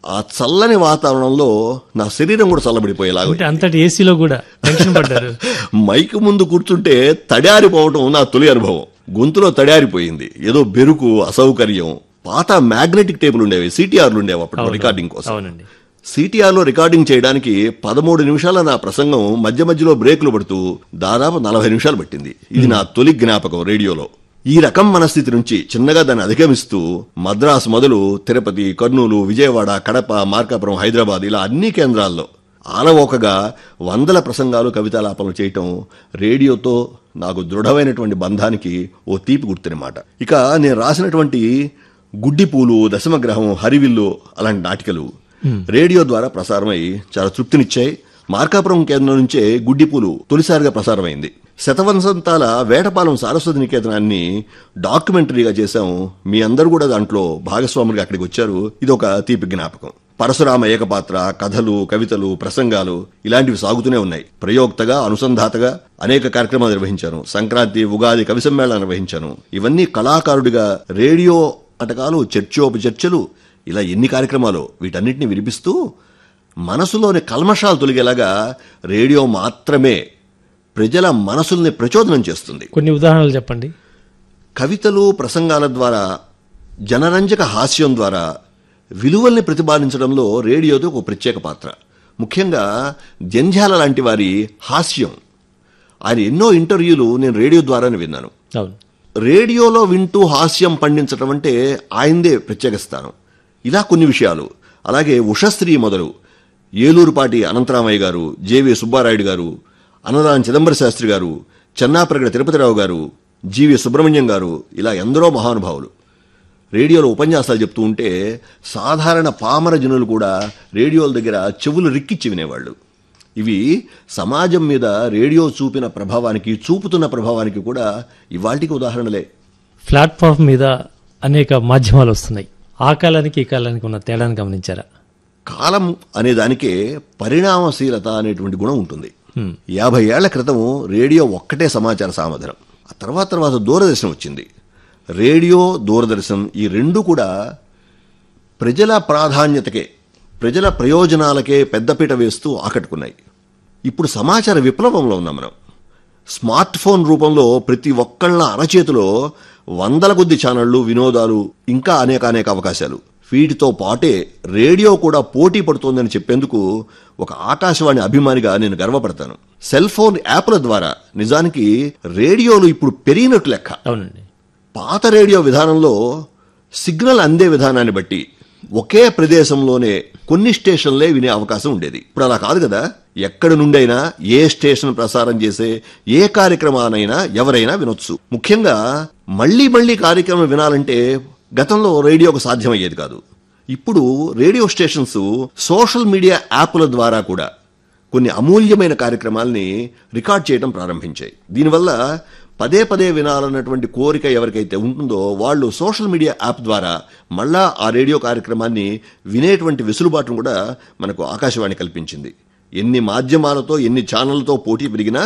ఆ చల్లని వాతావరణంలో నా శరీరం కూడా చల్లబడిపోయేలాగా అంటే అంతటి ఏసీలో కూడా టెన్షన్ పడ్డారు మైక్ ముందు కూర్చుంటే తడారిపోవటం నా తొలి అనుభవం గొంతులో తడారిపోయింది ఏదో బెరుకు అసౌకర్యం పాత మ్యాగ్నెటిక్ టేపులు ఉండేవి సిటిఆర్లు ఉండేవి అప్పుడు రికార్డింగ్ కోసం అవునండి సిటిఆర్లో రికార్డింగ్ చేయడానికి పదమూడు నిమిషాల నా ప్రసంగం మధ్య మధ్యలో బ్రేకులు పడుతూ దాదాపు నలభై నిమిషాలు పట్టింది ఇది నా తొలి జ్ఞాపకం రేడియోలో ఈ రకం మనస్థితి నుంచి చిన్నగా దాన్ని అధిగమిస్తూ మద్రాసు మొదలు తిరుపతి కర్నూలు విజయవాడ కడప మార్కాపురం హైదరాబాద్ ఇలా అన్ని కేంద్రాల్లో ఆలవోకగా వందల ప్రసంగాలు కవితాలాపనలు చేయటం రేడియోతో నాకు దృఢమైనటువంటి బంధానికి ఓ తీపి గుర్తునమాట ఇక నేను రాసినటువంటి గుడ్డిపూలు దశమగ్రహం హరివిల్లు అలాంటి నాటికలు రేడియో ద్వారా ప్రసారమై చాలా తృప్తినిచ్చాయి మార్కాపురం కేంద్రం నుంచే గుడ్డిపూలు తొలిసారిగా ప్రసారమైంది శతవంశంతాల వేటపాలెం సారస్వతి నికేతనాన్ని డాక్యుమెంటరీగా చేశాం మీ అందరూ కూడా దాంట్లో భాగస్వాములుగా అక్కడికి వచ్చారు ఇది ఒక తీపి జ్ఞాపకం పరశురామ ఏకపాత్ర కథలు కవితలు ప్రసంగాలు ఇలాంటివి సాగుతూనే ఉన్నాయి ప్రయోక్తగా అనుసంధాతగా అనేక కార్యక్రమాలు నిర్వహించాను సంక్రాంతి ఉగాది కవి సమ్మేళనం నిర్వహించాను ఇవన్నీ కళాకారుడిగా రేడియో నాటకాలు చర్చోపచర్చలు ఇలా ఎన్ని కార్యక్రమాలు వీటన్నిటిని వినిపిస్తూ మనసులోని కల్మషాలు తొలగేలాగా రేడియో మాత్రమే ప్రజల మనసుల్ని ప్రచోదనం చేస్తుంది కొన్ని ఉదాహరణలు చెప్పండి కవితలు ప్రసంగాల ద్వారా జనరంజక హాస్యం ద్వారా విలువల్ని ప్రతిపాదించడంలో రేడియోతో ఒక ప్రత్యేక పాత్ర ముఖ్యంగా జంధ్యాల లాంటి వారి హాస్యం ఆయన ఎన్నో ఇంటర్వ్యూలు నేను రేడియో ద్వారానే విన్నాను అవును రేడియోలో వింటూ హాస్యం పండించడం అంటే ఆయనదే ప్రత్యేక స్థానం ఇలా కొన్ని విషయాలు అలాగే ఉషశ్రీ మొదలు ఏలూరుపాటి అనంతరామయ్య గారు జేవి సుబ్బారాయుడు గారు అన్నదాన చిదంబర శాస్త్రి గారు చెన్నాప్రగడ తిరుపతిరావు గారు జీవి సుబ్రహ్మణ్యం గారు ఇలా ఎందరో మహానుభావులు రేడియోలో ఉపన్యాసాలు చెప్తూ ఉంటే సాధారణ పామర జనులు కూడా రేడియోల దగ్గర చెవులు రిక్కిచ్చి వినేవాళ్ళు ఇవి సమాజం మీద రేడియో చూపిన ప్రభావానికి చూపుతున్న ప్రభావానికి కూడా ఇవాటికి ఉదాహరణలే ప్లాట్ఫామ్ మీద అనేక మాధ్యమాలు వస్తున్నాయి ఆ కాలానికి ఈ కాలానికి ఉన్న తేడాను గమనించారా కాలం అనే దానికే పరిణామశీలత అనేటువంటి గుణం ఉంటుంది యాభై ఏళ్ల క్రితం రేడియో ఒక్కటే సమాచార సామధనం ఆ తర్వాత తర్వాత దూరదర్శనం వచ్చింది రేడియో దూరదర్శనం ఈ రెండు కూడా ప్రజల ప్రాధాన్యతకే ప్రజల ప్రయోజనాలకే పెద్దపీట వేస్తూ ఆకట్టుకున్నాయి ఇప్పుడు సమాచార విప్లవంలో ఉన్నాం మనం స్మార్ట్ ఫోన్ రూపంలో ప్రతి ఒక్కళ్ళ అరచేతిలో వందల కొద్ది ఛానళ్లు వినోదాలు ఇంకా అనేక అనేక అవకాశాలు వీటితో పాటే రేడియో కూడా పోటీ పడుతోందని చెప్పేందుకు ఒక ఆకాశవాణి అభిమానిగా నేను గర్వపడతాను సెల్ ఫోన్ యాప్ల ద్వారా నిజానికి రేడియోలు ఇప్పుడు పెరిగినట్లు లెక్క అవునండి పాత రేడియో విధానంలో సిగ్నల్ అందే విధానాన్ని బట్టి ఒకే ప్రదేశంలోనే కొన్ని స్టేషన్లే వినే అవకాశం ఉండేది ఇప్పుడు అలా కాదు కదా ఎక్కడి నుండైనా ఏ స్టేషన్ ప్రసారం చేసే ఏ కార్యక్రమానైనా ఎవరైనా వినొచ్చు ముఖ్యంగా మళ్ళీ మళ్ళీ కార్యక్రమం వినాలంటే గతంలో రేడియోకు సాధ్యమయ్యేది కాదు ఇప్పుడు రేడియో స్టేషన్స్ సోషల్ మీడియా యాప్ల ద్వారా కూడా కొన్ని అమూల్యమైన కార్యక్రమాల్ని రికార్డ్ చేయడం ప్రారంభించాయి దీనివల్ల పదే పదే వినాలన్నటువంటి కోరిక ఎవరికైతే ఉంటుందో వాళ్ళు సోషల్ మీడియా యాప్ ద్వారా మళ్ళా ఆ రేడియో కార్యక్రమాన్ని వినేటువంటి వెసులుబాటును కూడా మనకు ఆకాశవాణి కల్పించింది ఎన్ని మాధ్యమాలతో ఎన్ని ఛానళ్లతో పోటీ పెరిగినా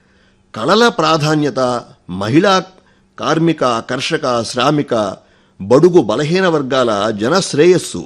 కళల ప్రాధాన్యత మహిళా కార్మిక కర్షక శ్రామిక బడుగు బలహీన వర్గాల జనశ్రేయస్సు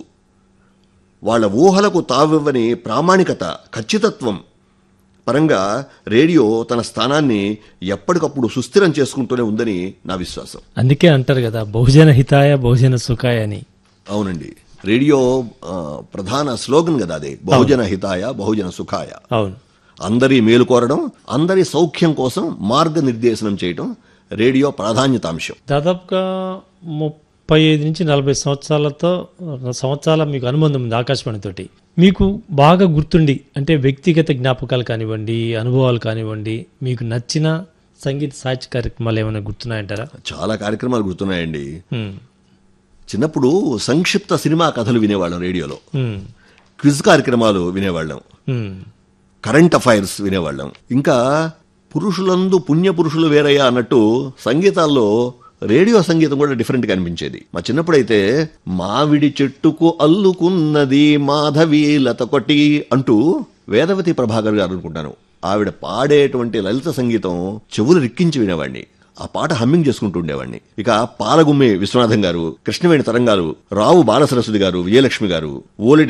వాళ్ళ ఊహలకు తావివ్వని ప్రామాణికత ఖచ్చితత్వం పరంగా రేడియో తన స్థానాన్ని ఎప్పటికప్పుడు సుస్థిరం చేసుకుంటూనే ఉందని నా విశ్వాసం అందుకే అంటారు కదా బహుజన హితాయ బహుజన సుఖాయ అని అవునండి రేడియో ఆ, ప్రధాన స్లోగన్ కదా అదే బహుజన హితాయ బహుజన సుఖాయ అవును అందరి మేలు కోరడం అందరి సౌఖ్యం కోసం మార్గనిర్దేశనం చేయడం రేడియో ప్రాధాన్యతాంశం దాదాపుగా ముప్పై ఐదు నుంచి నలభై సంవత్సరాలతో సంవత్సరాల మీకు అనుబంధం ఉంది ఆకాశవాణితోటి మీకు బాగా గుర్తుండి అంటే వ్యక్తిగత జ్ఞాపకాలు కానివ్వండి అనుభవాలు కానివ్వండి మీకు నచ్చిన సంగీత సాహిత్య కార్యక్రమాలు ఏమైనా గుర్తున్నాయంటారా చాలా కార్యక్రమాలు గుర్తున్నాయండి హ్మ్. చిన్నప్పుడు సంక్షిప్త సినిమా కథలు వినేవాళ్ళం రేడియోలో హ్మ్. క్విజ్ కార్యక్రమాలు వినేవాళ్ళం హ్మ్. కరెంట్ అఫైర్స్ వినేవాళ్ళం ఇంకా పురుషులందు పుణ్య పురుషులు వేరయ్యా అన్నట్టు సంగీతాల్లో రేడియో సంగీతం కూడా డిఫరెంట్ గా అనిపించేది మా చిన్నప్పుడైతే మావిడి చెట్టుకు అల్లుకున్నది మాధవి లతకొటి అంటూ వేదవతి ప్రభాకర్ గారు అనుకుంటాను ఆవిడ పాడేటువంటి లలిత సంగీతం చెవులు రిక్కించి వినేవాడిని ఆ పాట హమ్మింగ్ చేసుకుంటూ ఉండేవాడిని ఇక పాలగుమ్మి విశ్వనాథం గారు కృష్ణవేణి తరంగారు రావు బాలసరస్వతి గారు విజయలక్ష్మి గారు ఓలెటి